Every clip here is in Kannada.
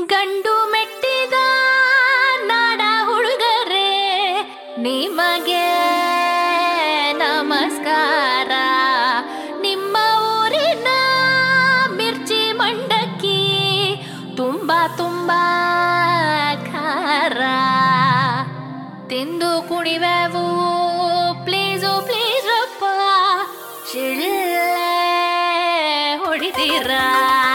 ಗಂಡು ಮೆಟ್ಟಿದ ನಾಡ ಹುಡುಗರೇ ನಿಮಗೆ ನಮಸ್ಕಾರ ನಿಮ್ಮ ಊರಿನ ಮಿರ್ಚಿ ಮಂಡಕ್ಕಿ ತುಂಬಾ ತುಂಬಾ ಖಾರ ತಿಂದು ಕುಣಿವೆವು ಪ್ಲೀಸು ಪ್ಲೀಸ್ ಅಪ್ಪ ಶಿಳ್ಳೆ ಹೊಡಿತೀರಾ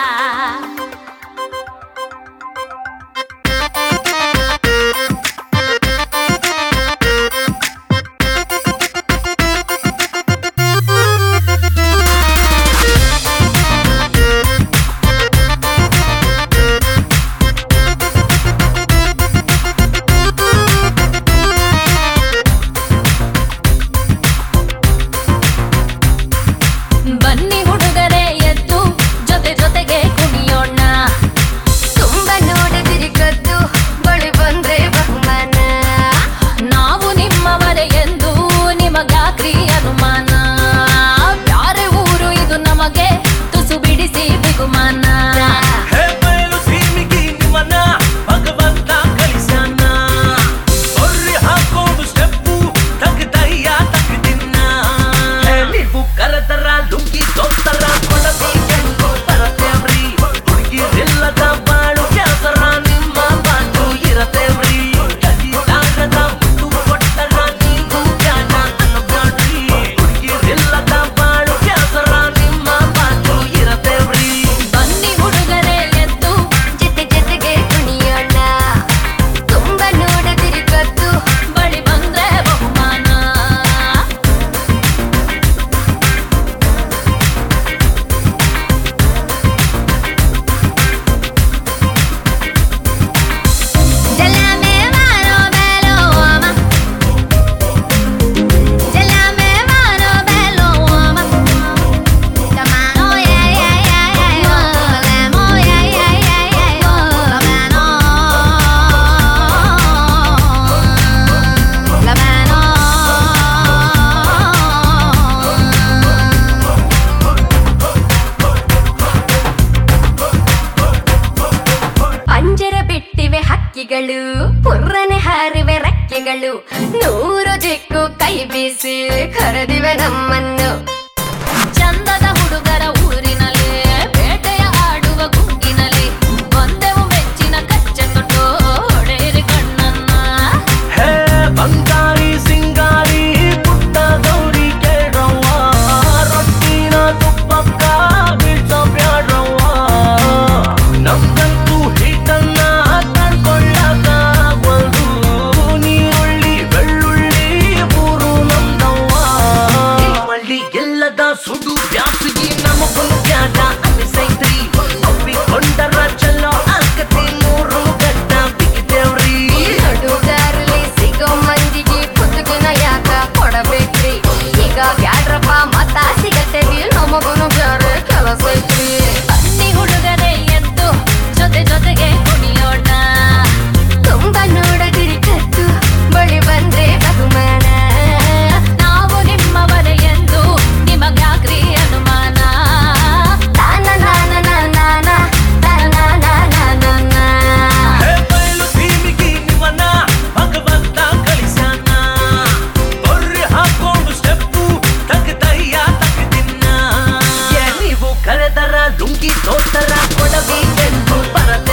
ಬನ್ನಿ ಹುಡುಗರೇ ಎದ್ದು ಜೊತೆ ಜೊತೆಗೆ ಕುಣಿಯೋಣ ತುಂಬ ನೋಡಿದಿರಿ ಕದ್ದು ಬಳಿ ಬಂದ್ರೆ ಬಹುಮಾನ ನಾವು ನಿಮ್ಮವರೇ ಎಂದು ನಿಮಗ್ಯಾಕ್ರಿ ಅನುಮಾನ ಬ್ಯಾರೆ ಊರು ಇದು ನಮಗೆ ತುಸು ಬಿಡಿಸಿ ಬಿಗುಮಾನ ಹೇ ಬಯಲು ಸೀಮಿಗೆ ನಿಮ್ಮನ್ನ ಭಗವಂತ ಕಳಿಸ್ಯಾನ ಹೊರ್ರಿ ಹಾಕೊಂಡು ಸ್ಟೆಪ್ಪು ತಗದಯ್ಯ ತಗದಿನ್ನ ಹೇ ನೀವು ಕರೆದರ ಲುಂಗಿ ತೊತ್ತರ ಕೊಡಬೇಕೆಂದು ಬರತೇವ್ರಿ ಹುಡುಗಿರಿಲ್ಲದ ಬಾಳು ಕ್ಯಾಸರ ನಿಮ್ಮ ಬಾಟು ಇರತೇವ್ರಿ ಕಲಿಲಾಗದ ಮುತ್ತು ಕೊಟ್ಟರ ನೀವು ಜ್ಞಾನ ಅನ್ನಬ್ಯಾಡ್ರಿ ಹುಡುಗಿರಿಲ್ಲದ ಬಾಳು ಕ್ಯಾಸರ ನಿಮ್ಮ ಬಾಟು ಇರತೇವ್ರಿ ಬನ್ನಿ ಹುಡುಗರೇ ಎದ್ದು ಜೊತೆ ಜೊತೆಗೆ ಕುಣಿಯೋಣ ತುಂಬ ನೋಡಿದಿರಿ ಕದ್ದು ಬಳಿ ಬಂದ್ರೆ ಬಹುಮಾನ ಜಲಮೆ ಮಾರೋ ಬೇಲೋ ಅಮ ಜಲಮೆ ಮಾರೋ ಬೇಲೋ ಅಮ ಕಮಾನೋ ಯಾ ಯಾ ಯಾ ಯಾ ಯೋ ಲೆಮೋ ಯಾ ಯಾ ಯಾ ಯಾ ಯೋ ಕಮಾನೋ ಕಮಾನೋ ಪಂಜರ ಬಿಟ್ಟಿವೆ ಹಕ್ಕಿಗಳು ಪುರ್ರನೆ ಹಾರಿವೆ ರೆಕ್ಕೆಗಳು ನೂರು ದಿಕ್ಕು ಕೈ ಬೀಸಿ ಕರೆದಿವೆ ನಮ್ಮನ್ನು ಚಂದದ ಹುಡುಗರ ಊರಿನಲ್ಲಿ ಬೇಟೆಯ ಆಡುವ ಗುಂಗಿನಲ್ಲಿ ಬಂದೆವು ಮೆಚ್ಚಿನ ಕಚ್ಚೆ ತೊಟ್ಟು ಹೊಡೆಯಿರಿ ಕಣ್ಣನ್ನ ಹೇ ಬಂಗಾರಿ ಸಿಂಗಾರಿ ಪುಟ್ಟ ಗೌರಿ ಕೇಳವ್ವ ರೊಟ್ಟಿನ ತುಪ್ಪಕ್ಕ ಬೀಳ್ಸೋ ಬ್ಯಾಡ್ರವ್ವ ನಮ್ಗಂತೂ ಹಿಟ್ಟನ್ನ ತಡ್ಕೊಳ್ಳಕ್ಕಾಗವಲ್ದು ನೀರುಳ್ಳಿ ಬೆಳ್ಳುಳ್ಳಿ ಮೂರು ನಮ್ದವ್ವ ಮಳ್ಳಿ ಎಲ್ಲದ ಸುಡು ಬ್ಯಾಸಿಗೆ ನಮಗೊಂದು ಬ್ಯಾಡ ಅನಿಸೈತ್ರಿ ಒಪ್ಪಿಕೊಂಡರ ಚಲೋ ಆಕತಿ ಮೂರು ಗಡ್ಡ ಬಿಗಿದೇವ್ರಿ ಹುಡುಗರಲ್ಲಿ ಸಿಗೋ ಮಂದಿಗೆ ಪುಸ್ತಕನ ಯಾಕ ಕೊಡಬೇಕ್ರಿ ಈಗ ಬ್ಯಾಡ್ರಪ್ಪ ಮತ್ತ ಸಿಗತ್ತೇವಿ ನಮಗುನು ಬ್ಯಾರೆ ಕೆಲಸ ಐತ್ರಿ ಬನ್ನಿ ಹುಡುಗರೇ ಎದ್ದು ಜೊತೆ ಜೊತೆಗೆ ಕುಣಿಯೋಣ ತುಂಬ ನೋಡದಿರಿ ಕತ್ತು ಬಳಿ ಬಂದ್ರೆ ಬಹುಮಾನ ನಾವು ನಿಮ್ಮವರೇ ಎಂದು ನಿಮಗ್ಯಾಕ್ರಿ ಅನುಮಾನ ತಾನ ನಾನ ನಾನ ತಾನ ನಾನ ನಾನ ಹೇ ಬಯಲು ಸೀಮಿಗೆ ನಿಮ್ಮನ್ನ ಭಗವಂತ ಕಳಿಸ್ಯಾನ ಬರ್ರಿ ಹಾಕೊಂಡು ಸ್ಟೆಪ್ಪು ತಗದಯ್ಯ ತಗದಿನ್ನ ಏ ನೀವು ಕರೆದರ ಲುಂಗಿ ತೋತರ ಕೊಡಬೇಕೆಂದು ಬರತ